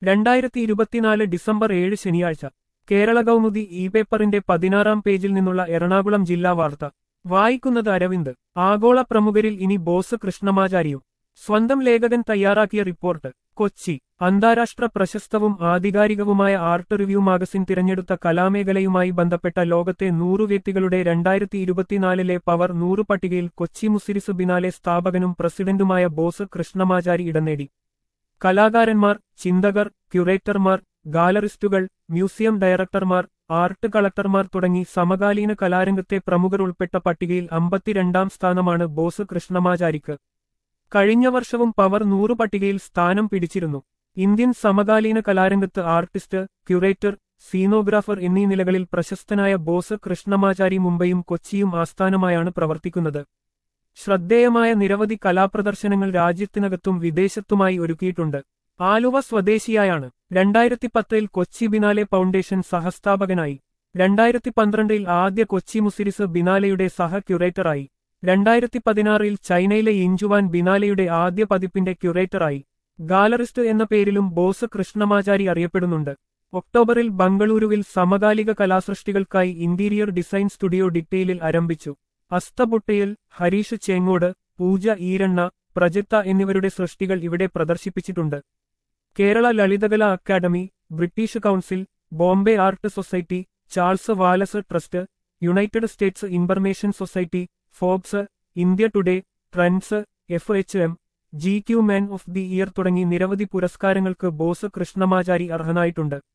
രണ്ടായിരത്തി ഇരുപത്തിനാല് ഡിസംബർ ഏഴ് ശനിയാഴ്ച കേരള കൗമുദി ഇ പേപ്പറിന്റെ പതിനാറാം പേജിൽ നിന്നുള്ള എറണാകുളം ജില്ലാ വാർത്ത വായിക്കുന്നത് അരവിന്ദ് ആഗോള പ്രമുഖരിൽ ഇനി ബോസ് കൃഷ്ണമാചാരിയും സ്വന്തം ലേഖകൻ തയ്യാറാക്കിയ റിപ്പോർട്ട് കൊച്ചി അന്താരാഷ്ട്ര പ്രശസ്തവും ആധികാരികവുമായ ആർട്ട് റിവ്യൂ മാഗസിൻ തിരഞ്ഞെടുത്ത കലാമേഖലയുമായി ബന്ധപ്പെട്ട ലോകത്തെ നൂറു വ്യക്തികളുടെ രണ്ടായിരത്തി ഇരുപത്തിനാലിലെ പവർ നൂറ് പട്ടികയിൽ കൊച്ചി മുസിരിസ് ബിനാലെ സ്ഥാപകനും പ്രസിഡന്റുമായ ബോസ് കൃഷ്ണമാചാരി ഇടം നേടി കലാകാരന്മാർ ചിന്തകർ ക്യൂറേറ്റർമാർ ഗാലറിസ്റ്റുകൾ മ്യൂസിയം ഡയറക്ടർമാർ ആർട്ട് കളക്ടർമാർ തുടങ്ങി സമകാലീന കലാരംഗത്തെ പ്രമുഖർ ഉൾപ്പെട്ട പട്ടികയിൽ അമ്പത്തിരണ്ടാം സ്ഥാനമാണ് ബോസ് കൃഷ്ണമാചാരിക്ക് കഴിഞ്ഞ വർഷവും പവർ നൂറ് പട്ടികയിൽ സ്ഥാനം പിടിച്ചിരുന്നു ഇന്ത്യൻ സമകാലീന കലാരംഗത്ത് ആർട്ടിസ്റ്റ് ക്യൂറേറ്റർ സീനോഗ്രാഫർ എന്നീ നിലകളിൽ പ്രശസ്തനായ ബോസ് കൃഷ്ണമാചാരി മുംബൈയും കൊച്ചിയും ആസ്ഥാനമായാണ് പ്രവർത്തിക്കുന്നത് ശ്രദ്ധേയമായ നിരവധി കലാപ്രദർശനങ്ങൾ രാജ്യത്തിനകത്തും വിദേശത്തുമായി ഒരുക്കിയിട്ടുണ്ട് ആലുവ സ്വദേശിയായാണ് രണ്ടായിരത്തി പത്തിൽ കൊച്ചി ബിനാലെ ഫൗണ്ടേഷൻ സഹസ്ഥാപകനായി രണ്ടായിരത്തി പന്ത്രണ്ടിൽ ആദ്യ കൊച്ചി മുസിരിസ് ബിനാലെയുടെ സഹ ക്യൂറേറ്ററായി രണ്ടായിരത്തി പതിനാറിൽ ചൈനയിലെ ഇഞ്ചുവാൻ ബിനാലെയുടെ ആദ്യ പതിപ്പിന്റെ ക്യൂറേറ്ററായി ഗാലറിസ്റ്റ് എന്ന പേരിലും ബോസ് കൃഷ്ണമാചാരി അറിയപ്പെടുന്നുണ്ട് ഒക്ടോബറിൽ ബംഗളൂരുവിൽ സമകാലിക കലാസൃഷ്ടികൾക്കായി ഇന്റീരിയർ ഡിസൈൻ സ്റ്റുഡിയോ ഡിറ്റെയിലിൽ ആരംഭിച്ചു അസ്തബുട്ടയിൽ ഹരീഷ് ചേങ്ങോട് പൂജ ഈരണ്ണ പ്രജിത്ത എന്നിവരുടെ സൃഷ്ടികൾ ഇവിടെ പ്രദർശിപ്പിച്ചിട്ടുണ്ട് Kerala Lalithakala Academy British Council Bombay Art Society Charles Wallace Trust United States Information Society Forbes India Today Trends F H M G Q Man of the Year തുടങ്ങി നിരവധി പുരസ്കാരങ്ങൾക്ക് ബോസ് കൃഷ്ണമാചാരി അർഹനായിട്ടുണ്ട്